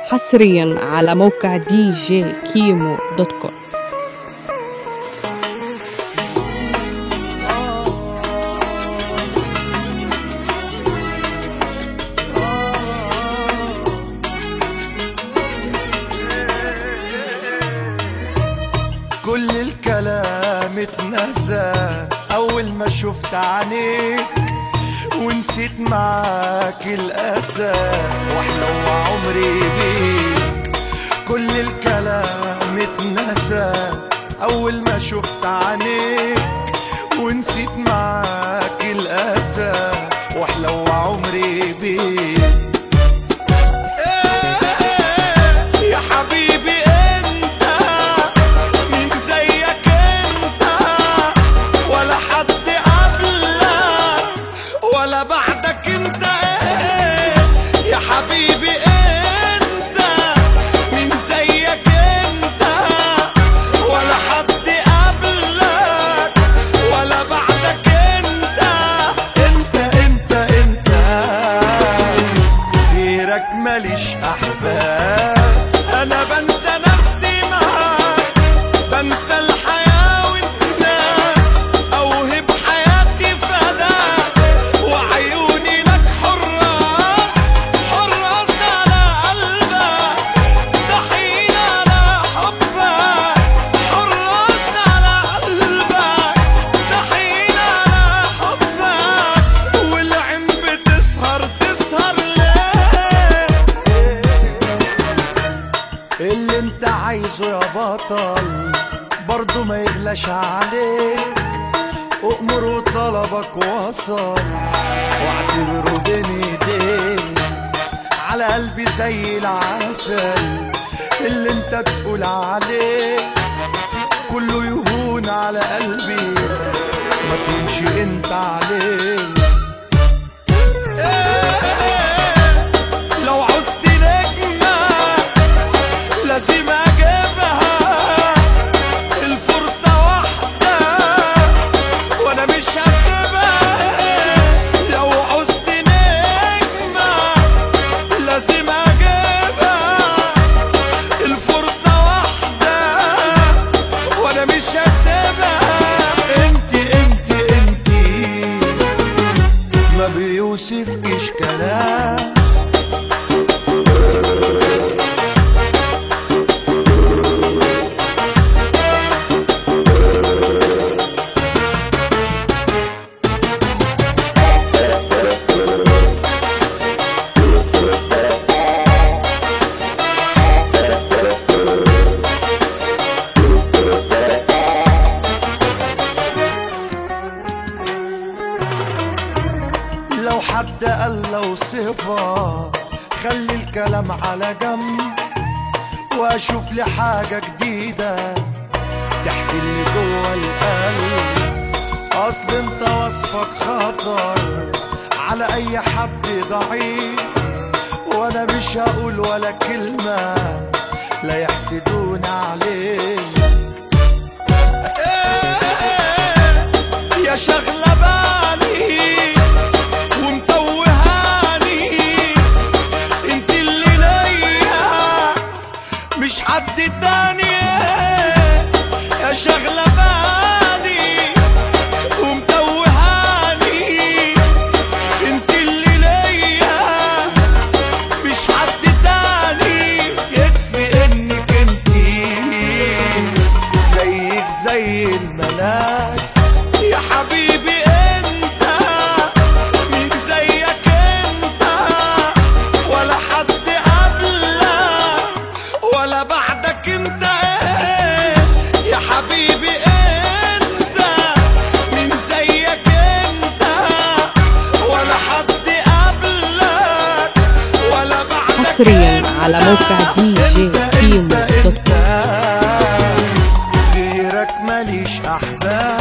حصريا على موقع دي جي كيمو دوت كوم كل الكلام اتنسى اول ما شفت عينيك ونسيت معاك الاسى واحلى عمري بيك كل الكلام اتنسى اول ما شفت عينيك ونسيت معاك الاسى واحلى عمري بيك يا حبيبي انت مين زيك انت ولا حد قبلك ولا بعدك انت ايه يا حبيبي انت مين زيك انت ولا حد قبلك ولا بعدك انت انت انت انت غيرك ماليش احباب انا بنسى نفسي معاك بنسى الحياة والناس اوهب حياتي فداك وعيوني لك حراس حراس على قلبك صحيين على حبك حراس على قلبك صحيين على حبك والعين بتسهر تسهر ليه اللي انت عايزه يا بطل برضه ما يغلاش عليك أؤمر وطلبك وصل واعتبره بين ايديك على قلبي زي العسل اللي انت تقول عليه كله يهون على قلبي ما تهونش انت عليه لو عوزت نجمة لازم اجيبها الفرصة واحدة وانا مش هسيبها لو عوزت نجمة لازم اجيبها الفرصة واحدة وانا مش هسيبها انت انت انت ما بيوصفكش كلام لو حد قال لو صفة خلي الكلام على جنب واشوف لي حاجة جديدة تحكي اللي جوه القلب اصل انت وصفك خطر على اي حد ضعيف وانا مش هقول ولا كلمة لا يحسدون عليه يا شغلة بالي ومتوهاني انت اللي ليا مش حد تاني يا شغلة بالي ومتوهاني انت اللي ليا مش حد تاني يكفي انك انت زيك زي الملاك يا حبيبي انت مين زيك انت ولا حد قبلك ولا بعدك انت ايه يا حبيبي انت مين زيك انت ولا حد قبلك ولا بعدك حصرياً انت. على موقع دي جي انت- كيمو انت- دوت كوم. انت غيرك ماليش احباب